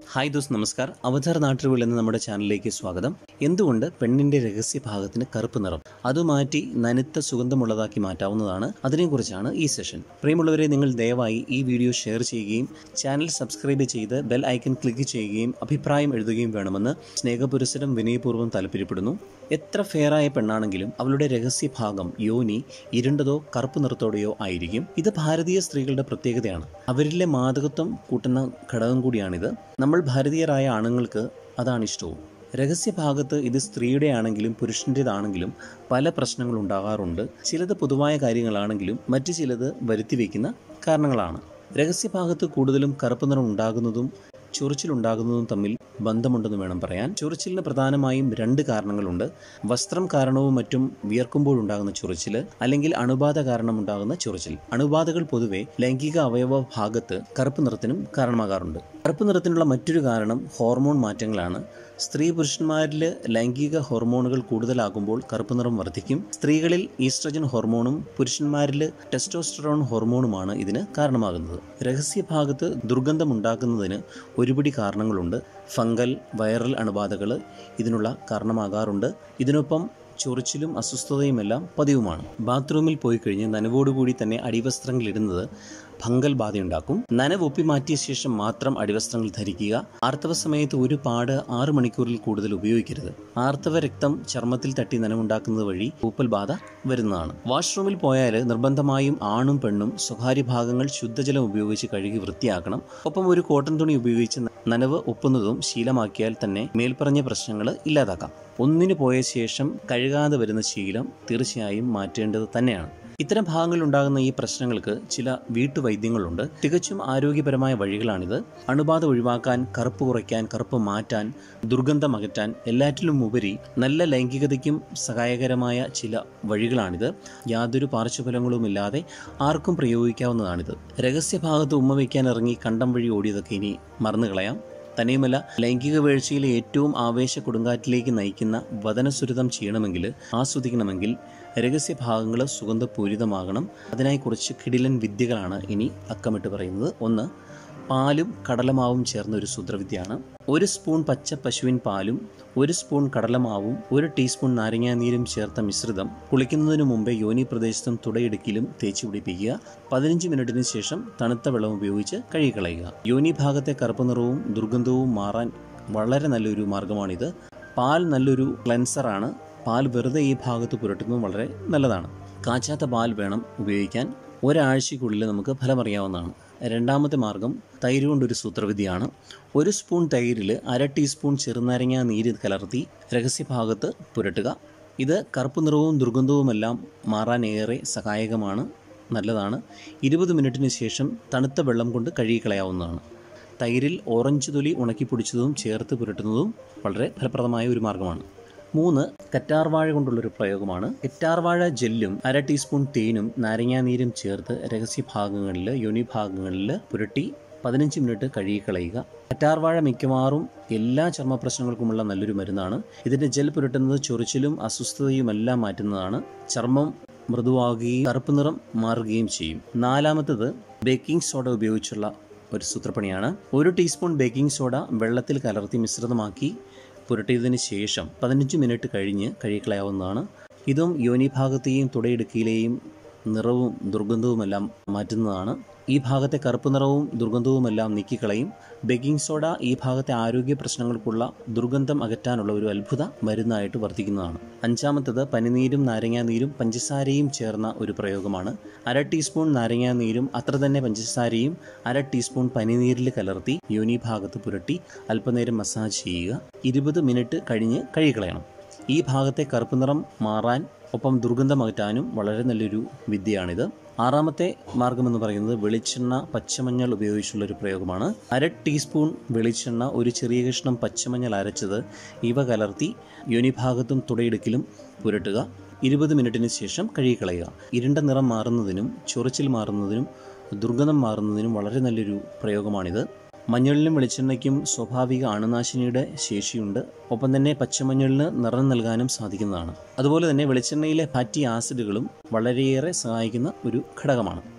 hi those നമസ്കാർ അവതാർ നാട്ടുകൾ എന്ന നമ്മുടെ ചാനലിലേക്ക് സ്വാഗതം എന്തുകൊണ്ട് പെണ്ണിന്റെ രഹസ്യ ഭാഗത്തിന് കറുപ്പ് നിറം അത് മാറ്റി നനുത്ത സുഗന്ധമുള്ളതാക്കി മാറ്റാവുന്നതാണ് അതിനെക്കുറിച്ചാണ് ഈ സെഷൻ പ്രിയമുള്ളവരെ നിങ്ങൾ ദയവായി ഈ വീഡിയോ ഷെയർ ചെയ്യുകയും ചാനൽ സബ്സ്ക്രൈബ് ചെയ്ത് ബെൽ ഐക്കൺ ക്ലിക്ക് ചെയ്യുകയും അഭിപ്രായം എഴുതുകയും വേണമെന്ന് സ്നേഹപുരസരം വിനയപൂർവ്വം താല്പര്യപ്പെടുന്നു എത്ര ഫെയറായ പെണ്ണാണെങ്കിലും അവളുടെ രഹസ്യ ഭാഗം യോനി ഇരുണ്ടതോ കറുപ്പ് നിറത്തോടെയോ ആയിരിക്കും ഇത് ഭാരതീയ സ്ത്രീകളുടെ പ്രത്യേകതയാണ് അവരിലെ മാതകത്വം കൂട്ടുന്ന ഘടകം കൂടിയാണിത് നമ്മൾ ഭാരതീയരായ ആണുങ്ങൾക്ക് അതാണ് ഇഷ്ടവും രഹസ്യഭാഗത്ത് ഇത് സ്ത്രീയുടെ ആണെങ്കിലും പുരുഷൻ്റേതാണെങ്കിലും പല പ്രശ്നങ്ങൾ ഉണ്ടാകാറുണ്ട് ചിലത് പൊതുവായ കാര്യങ്ങളാണെങ്കിലും മറ്റു ചിലത് വരുത്തിവെക്കുന്ന കാരണങ്ങളാണ് രഹസ്യഭാഗത്ത് കൂടുതലും കറുപ്പ് നിറം ഉണ്ടാകുന്നതും ചൊറിച്ചിലുണ്ടാകുന്നതും തമ്മിൽ ബന്ധമുണ്ടെന്ന് വേണം പറയാൻ ചൊറിച്ചിലിന് പ്രധാനമായും രണ്ട് കാരണങ്ങളുണ്ട് വസ്ത്രം കാരണവും മറ്റും വിയർക്കുമ്പോഴുണ്ടാകുന്ന ചൊറിച്ചിൽ അല്ലെങ്കിൽ അണുബാധ കാരണമുണ്ടാകുന്ന ചൊറിച്ചിൽ അണുബാധകൾ പൊതുവെ ലൈംഗിക അവയവ ഭാഗത്ത് കറുപ്പ് നിറത്തിനും കാരണമാകാറുണ്ട് കറുപ്പ് നിറത്തിനുള്ള മറ്റൊരു കാരണം ഹോർമോൺ മാറ്റങ്ങളാണ് സ്ത്രീ പുരുഷന്മാരിൽ ലൈംഗിക ഹോർമോണുകൾ കൂടുതലാകുമ്പോൾ കറുപ്പ് നിറം വർദ്ധിക്കും സ്ത്രീകളിൽ ഈസ്ട്രജൻ ഹോർമോണും പുരുഷന്മാരിൽ ടെസ്റ്റോസ്റ്ററോൺ ഹോർമോണുമാണ് ഇതിന് കാരണമാകുന്നത് രഹസ്യഭാഗത്ത് ദുർഗന്ധമുണ്ടാക്കുന്നതിന് ഒരുപിടി കാരണങ്ങളുണ്ട് ഫംഗൽ വൈറൽ അണുബാധകൾ ഇതിനുള്ള കാരണമാകാറുണ്ട് ഇതിനൊപ്പം ചൊറിച്ചിലും അസ്വസ്ഥതയുമെല്ലാം പതിവുമാണ് ബാത്റൂമിൽ പോയി കഴിഞ്ഞ് നനവോടുകൂടി തന്നെ അടിവസ്ത്രങ്ങൾ ഇടുന്നത് ഫംഗൽ ബാധയുണ്ടാക്കും നനവ് ഒപ്പി മാറ്റിയ ശേഷം മാത്രം അടിവസ്ത്രങ്ങൾ ധരിക്കുക ആർത്തവ സമയത്ത് ഒരു പാട് ആറ് മണിക്കൂറിൽ കൂടുതൽ ഉപയോഗിക്കരുത് ആർത്തവ രക്തം ചർമ്മത്തിൽ തട്ടി നനവുണ്ടാക്കുന്നത് വഴി പൂപ്പൽ ബാധ വരുന്നതാണ് വാഷ്റൂമിൽ പോയാൽ നിർബന്ധമായും ആണും പെണ്ണും സ്വകാര്യ ഭാഗങ്ങൾ ശുദ്ധജലം ഉപയോഗിച്ച് കഴുകി വൃത്തിയാക്കണം ഒപ്പം ഒരു കോട്ടൺ തുണി ഉപയോഗിച്ച് നനവ് ഒപ്പുന്നതും ശീലമാക്കിയാൽ തന്നെ മേൽപ്പറഞ്ഞ പ്രശ്നങ്ങൾ ഇല്ലാതാക്കാം ഒന്നിനു പോയ ശേഷം കഴുകാതെ വരുന്ന ശീലം തീർച്ചയായും മാറ്റേണ്ടത് തന്നെയാണ് ഇത്തരം ഭാഗങ്ങളിൽ ഉണ്ടാകുന്ന ഈ പ്രശ്നങ്ങൾക്ക് ചില വീട്ടുവൈദ്യങ്ങളുണ്ട് തികച്ചും ആരോഗ്യപരമായ വഴികളാണിത് അണുബാധ ഒഴിവാക്കാൻ കറുപ്പ് കുറയ്ക്കാൻ കറുപ്പ് മാറ്റാൻ ദുർഗന്ധം അകറ്റാൻ എല്ലാറ്റിലും ഉപരി നല്ല ലൈംഗികതയ്ക്കും സഹായകരമായ ചില വഴികളാണിത് യാതൊരു പാർശ്വഫലങ്ങളുമില്ലാതെ ആർക്കും പ്രയോഗിക്കാവുന്നതാണിത് രഹസ്യഭാഗത്ത് ഉമ്മ വയ്ക്കാൻ ഇറങ്ങി കണ്ടം വഴി ഓടിയതൊക്കെ ഇനി മറന്നു കളയാം തന്നെയുമല്ല ലൈംഗിക വീഴ്ചയിലെ ഏറ്റവും ആവേശ കൊടുങ്കാറ്റിലേക്ക് നയിക്കുന്ന വതനസുരിതം ചെയ്യണമെങ്കിൽ ആസ്വദിക്കണമെങ്കിൽ രഹസ്യഭാഗങ്ങൾ സുഗന്ധപൂരിതമാകണം അതിനായി കുറച്ച് കിടിലൻ വിദ്യകളാണ് ഇനി അക്കമിട്ട് പറയുന്നത് ഒന്ന് പാലും കടലമാവും ചേർന്ന ഒരു സൂത്രവിദ്യയാണ് ഒരു സ്പൂൺ പച്ച പശുവിൻ പാലും ഒരു സ്പൂൺ കടലമാവും ഒരു ടീസ്പൂൺ നാരങ്ങാനീരും ചേർത്ത മിശ്രിതം കുളിക്കുന്നതിന് മുമ്പേ യോനി പ്രദേശത്തും തുടയിടുക്കിലും തേച്ച് പിടിപ്പിക്കുക പതിനഞ്ച് മിനിറ്റിന് ശേഷം തണുത്ത വെള്ളം ഉപയോഗിച്ച് കഴുകിക്കളയുക യോനി ഭാഗത്തെ കറുപ്പ് നിറവും ദുർഗന്ധവും മാറാൻ വളരെ നല്ലൊരു മാർഗമാണിത് പാൽ നല്ലൊരു ക്ലെൻസറാണ് പാൽ വെറുതെ ഈ ഭാഗത്ത് പുരട്ടുന്നത് വളരെ നല്ലതാണ് കാച്ചാത്ത പാൽ വേണം ഉപയോഗിക്കാൻ ഒരാഴ്ചയ്ക്കുള്ളിൽ നമുക്ക് ഫലമറിയാവുന്നതാണ് രണ്ടാമത്തെ മാർഗം തൈര് കൊണ്ടൊരു സൂത്രവിധിയാണ് ഒരു സ്പൂൺ തൈരിൽ അര ടീസ്പൂൺ ചെറുനാരങ്ങ നീര് കലർത്തി രഹസ്യഭാഗത്ത് പുരട്ടുക ഇത് കറുപ്പ് നിറവും ദുർഗന്ധവുമെല്ലാം മാറാൻ ഏറെ സഹായകമാണ് നല്ലതാണ് ഇരുപത് മിനിറ്റിന് ശേഷം തണുത്ത വെള്ളം കൊണ്ട് കഴുകിക്കളയാവുന്നതാണ് തൈരിൽ ഓറഞ്ച് തൊലി ഉണക്കി പൊടിച്ചതും ചേർത്ത് പുരട്ടുന്നതും വളരെ ഫലപ്രദമായ ഒരു മാർഗ്ഗമാണ് മൂന്ന് കറ്റാർവാഴ കൊണ്ടുള്ളൊരു പ്രയോഗമാണ് കറ്റാർവാഴ ജെല്ലും അര ടീസ്പൂൺ തേനും നാരങ്ങാനീരും ചേർത്ത് രഹസ്യഭാഗങ്ങളിൽ യോനി ഭാഗങ്ങളിൽ പുരട്ടി പതിനഞ്ച് മിനിറ്റ് കഴുകിക്കളയുക കറ്റാർവാഴ മിക്കവാറും എല്ലാ ചർമ്മ പ്രശ്നങ്ങൾക്കുമുള്ള നല്ലൊരു മരുന്നാണ് ഇതിൻ്റെ ജെൽ പുരട്ടുന്നത് ചൊറിച്ചിലും അസ്വസ്ഥതയുമെല്ലാം മാറ്റുന്നതാണ് ചർമ്മം മൃദുവാകുകയും കറുപ്പ് നിറം മാറുകയും ചെയ്യും നാലാമത്തത് ബേക്കിംഗ് സോഡ ഉപയോഗിച്ചുള്ള ഒരു സൂത്രപ്പണിയാണ് ഒരു ടീസ്പൂൺ ബേക്കിംഗ് സോഡ വെള്ളത്തിൽ കലർത്തി മിശ്രിതമാക്കി പുരട്ടിയതിന് ശേഷം പതിനഞ്ച് മിനിറ്റ് കഴിഞ്ഞ് കഴുകിക്കളയാവുന്നതാണ് ഇതും യോനിഭാഗത്തെയും തുടയിടുക്കിയിലെയും നിറവും ദുർഗന്ധവുമെല്ലാം മാറ്റുന്നതാണ് ഈ ഭാഗത്തെ കറുപ്പ് നിറവും ദുർഗന്ധവുമെല്ലാം നീക്കിക്കളയും ബേക്കിംഗ് സോഡ ഈ ഭാഗത്തെ ആരോഗ്യ പ്രശ്നങ്ങൾക്കുള്ള ദുർഗന്ധം അകറ്റാനുള്ള ഒരു അത്ഭുത മരുന്നായിട്ട് വർത്തിക്കുന്നതാണ് അഞ്ചാമത്തത് പനിനീരും നാരങ്ങാനീരും പഞ്ചസാരയും ചേർന്ന ഒരു പ്രയോഗമാണ് അര ടീസ്പൂൺ നാരങ്ങാനീരും അത്ര തന്നെ പഞ്ചസാരയും അര ടീസ്പൂൺ പനിനീരിൽ കലർത്തി യോനി ഭാഗത്ത് പുരട്ടി അല്പനേരം മസാജ് ചെയ്യുക ഇരുപത് മിനിറ്റ് കഴിഞ്ഞ് കഴുകിക്കളയണം ഈ ഭാഗത്തെ കറുപ്പ് നിറം മാറാൻ ഒപ്പം ദുർഗന്ധം അകറ്റാനും വളരെ നല്ലൊരു വിദ്യയാണിത് ആറാമത്തെ മാർഗം എന്ന് പറയുന്നത് വെളിച്ചെണ്ണ പച്ചമഞ്ഞൾ ഉപയോഗിച്ചുള്ള ഒരു പ്രയോഗമാണ് അര ടീസ്പൂൺ വെളിച്ചെണ്ണ ഒരു ചെറിയ കഷ്ണം പച്ചമഞ്ഞൾ അരച്ചത് ഇവ കലർത്തി യോനിഭാഗത്തും തുടയിടുക്കിലും പുരട്ടുക ഇരുപത് മിനിറ്റിന് ശേഷം കഴുകിക്കളയുക ഇരുണ്ട നിറം മാറുന്നതിനും ചൊറിച്ചിൽ മാറുന്നതിനും ദുർഗന്ധം മാറുന്നതിനും വളരെ നല്ലൊരു പ്രയോഗമാണിത് മഞ്ഞളിനും വെളിച്ചെണ്ണയ്ക്കും സ്വാഭാവിക അണുനാശിനിയുടെ ശേഷിയുണ്ട് ഒപ്പം തന്നെ പച്ചമഞ്ഞളിന് നിറം നൽകാനും സാധിക്കുന്നതാണ് അതുപോലെ തന്നെ വെളിച്ചെണ്ണയിലെ ഫാറ്റി ആസിഡുകളും വളരെയേറെ സഹായിക്കുന്ന ഒരു ഘടകമാണ്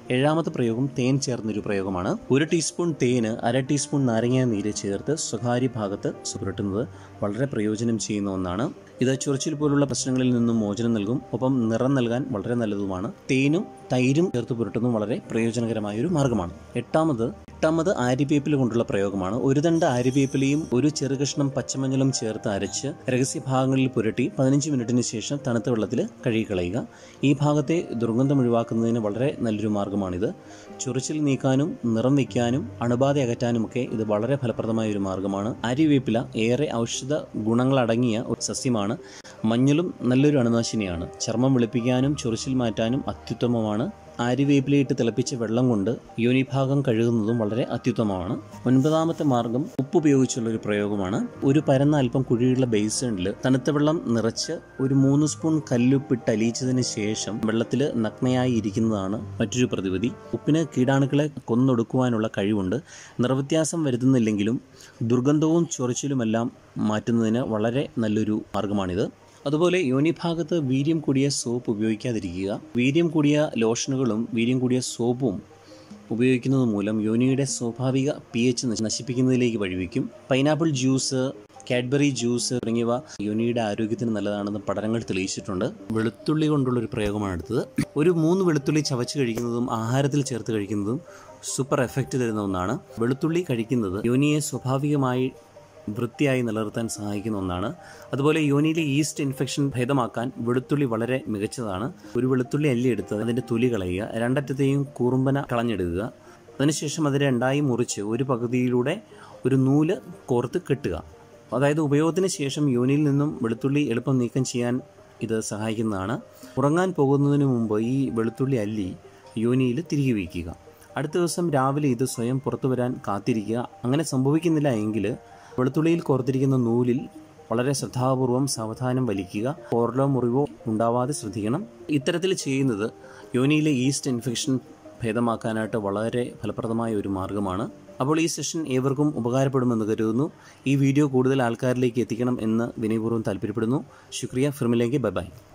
ഏഴാമത്തെ പ്രയോഗം തേൻ ചേർന്നൊരു പ്രയോഗമാണ് ഒരു ടീസ്പൂൺ തേന് അര ടീസ്പൂൺ നാരങ്ങ നീര് ചേർത്ത് സ്വകാര്യ ഭാഗത്ത് പുരട്ടുന്നത് വളരെ പ്രയോജനം ചെയ്യുന്ന ഒന്നാണ് ഇത് ചൊറിച്ചിൽ പോലുള്ള പ്രശ്നങ്ങളിൽ നിന്നും മോചനം നൽകും ഒപ്പം നിറം നൽകാൻ വളരെ നല്ലതുമാണ് തേനും തൈരും ചേർത്ത് പുരട്ടുന്നതും വളരെ പ്രയോജനകരമായ ഒരു മാർഗ്ഗമാണ് എട്ടാമത് എട്ടാമത് ആര്യവേപ്പില കൊണ്ടുള്ള പ്രയോഗമാണ് ഒരു തണ്ട് ആര്യവേപ്പിലയും ഒരു ചെറുകഷ്ണം പച്ചമഞ്ഞളും ചേർത്ത് അരച്ച് രഹസ്യഭാഗങ്ങളിൽ പുരട്ടി പതിനഞ്ച് മിനിറ്റിന് ശേഷം തണുത്ത വെള്ളത്തിൽ കഴുകിക്കളയുക ഈ ഭാഗത്തെ ദുർഗന്ധം ഒഴിവാക്കുന്നതിന് വളരെ നല്ലൊരു മാർഗ്ഗമാണിത് ചൊറിച്ചിൽ നീക്കാനും നിറം വയ്ക്കാനും അണുബാധ അകറ്റാനുമൊക്കെ ഇത് വളരെ ഫലപ്രദമായ ഒരു മാർഗ്ഗമാണ് ആര്യവേപ്പില ഏറെ ഔഷധ ഗുണങ്ങളടങ്ങിയ ഒരു സസ്യമാണ് മഞ്ഞളും നല്ലൊരു അണുനാശിനിയാണ് ചർമ്മം വെളുപ്പിക്കാനും ചൊറിച്ചിൽ മാറ്റാനും അത്യുത്തമമാണ് ആര്യവേപ്പിലയിട്ട് തിളപ്പിച്ച വെള്ളം കൊണ്ട് യോനിഭാഗം കഴുകുന്നതും വളരെ അത്യുത്തമമാണ് ഒൻപതാമത്തെ മാർഗം ഉപ്പ് ഉപയോഗിച്ചുള്ള ഒരു പ്രയോഗമാണ് ഒരു പരന്ന അല്പം കുഴിയുള്ള ബേസിനിൽ തണുത്ത വെള്ളം നിറച്ച് ഒരു മൂന്ന് സ്പൂൺ കല്ലുപ്പിട്ട് അലിയിച്ചതിന് ശേഷം വെള്ളത്തിൽ നഗ്നയായി ഇരിക്കുന്നതാണ് മറ്റൊരു പ്രതിവിധി ഉപ്പിന് കീടാണുക്കളെ കൊന്നൊടുക്കുവാനുള്ള കഴിവുണ്ട് നിറവ്യത്യാസം വരുത്തുന്നില്ലെങ്കിലും ദുർഗന്ധവും ചൊറിച്ചിലുമെല്ലാം മാറ്റുന്നതിന് വളരെ നല്ലൊരു മാർഗമാണിത് അതുപോലെ യോനിഭാഗത്ത് വീര്യം കൂടിയ സോപ്പ് ഉപയോഗിക്കാതിരിക്കുക വീര്യം കൂടിയ ലോഷനുകളും വീര്യം കൂടിയ സോപ്പും ഉപയോഗിക്കുന്നത് മൂലം യോനിയുടെ സ്വാഭാവിക പി എച്ച് നശിപ്പിക്കുന്നതിലേക്ക് വഴിവെക്കും പൈനാപ്പിൾ ജ്യൂസ് കാഡ്ബറി ജ്യൂസ് തുടങ്ങിയവ യോനിയുടെ ആരോഗ്യത്തിന് നല്ലതാണെന്ന് പഠനങ്ങൾ തെളിയിച്ചിട്ടുണ്ട് വെളുത്തുള്ളി കൊണ്ടുള്ള ഒരു പ്രയോഗമാണ് എടുത്തത് ഒരു മൂന്ന് വെളുത്തുള്ളി ചവച്ച് കഴിക്കുന്നതും ആഹാരത്തിൽ ചേർത്ത് കഴിക്കുന്നതും സൂപ്പർ എഫക്റ്റ് തരുന്ന ഒന്നാണ് വെളുത്തുള്ളി കഴിക്കുന്നത് യോനിയെ സ്വാഭാവികമായി വൃത്തിയായി നിലനിർത്താൻ സഹായിക്കുന്ന ഒന്നാണ് അതുപോലെ യോനിയിലെ ഈസ്റ്റ് ഇൻഫെക്ഷൻ ഭേദമാക്കാൻ വെളുത്തുള്ളി വളരെ മികച്ചതാണ് ഒരു വെളുത്തുള്ളി അല്ലി എടുത്ത് അതിൻ്റെ തൊലി കളയുക രണ്ടറ്റത്തെയും കൂറുമ്പന കളഞ്ഞെടുക്കുക അതിനുശേഷം അത് രണ്ടായി മുറിച്ച് ഒരു പകുതിയിലൂടെ ഒരു നൂല് കോർത്ത് കെട്ടുക അതായത് ഉപയോഗത്തിന് ശേഷം യോനിയിൽ നിന്നും വെളുത്തുള്ളി എളുപ്പം നീക്കം ചെയ്യാൻ ഇത് സഹായിക്കുന്നതാണ് ഉറങ്ങാൻ പോകുന്നതിന് മുമ്പ് ഈ വെളുത്തുള്ളി അല്ലി യോനിയിൽ തിരികെ വയ്ക്കുക അടുത്ത ദിവസം രാവിലെ ഇത് സ്വയം പുറത്തു വരാൻ കാത്തിരിക്കുക അങ്ങനെ സംഭവിക്കുന്നില്ല എങ്കിൽ വെളുത്തുള്ളിയിൽ കോർത്തിരിക്കുന്ന നൂലിൽ വളരെ ശ്രദ്ധാപൂർവം സാവധാനം വലിക്കുക ഓർലോ മുറിവോ ഉണ്ടാവാതെ ശ്രദ്ധിക്കണം ഇത്തരത്തിൽ ചെയ്യുന്നത് യോനിയിലെ ഈസ്റ്റ് ഇൻഫെക്ഷൻ ഭേദമാക്കാനായിട്ട് വളരെ ഫലപ്രദമായ ഒരു മാർഗ്ഗമാണ് അപ്പോൾ ഈ സെഷൻ ഏവർക്കും ഉപകാരപ്പെടുമെന്ന് കരുതുന്നു ഈ വീഡിയോ കൂടുതൽ ആൾക്കാരിലേക്ക് എത്തിക്കണം എന്ന് വിനയപൂർവ്വം താല്പര്യപ്പെടുന്നു ശുക്രിയ ഫിർമിലേക്ക് ബൈ ബൈ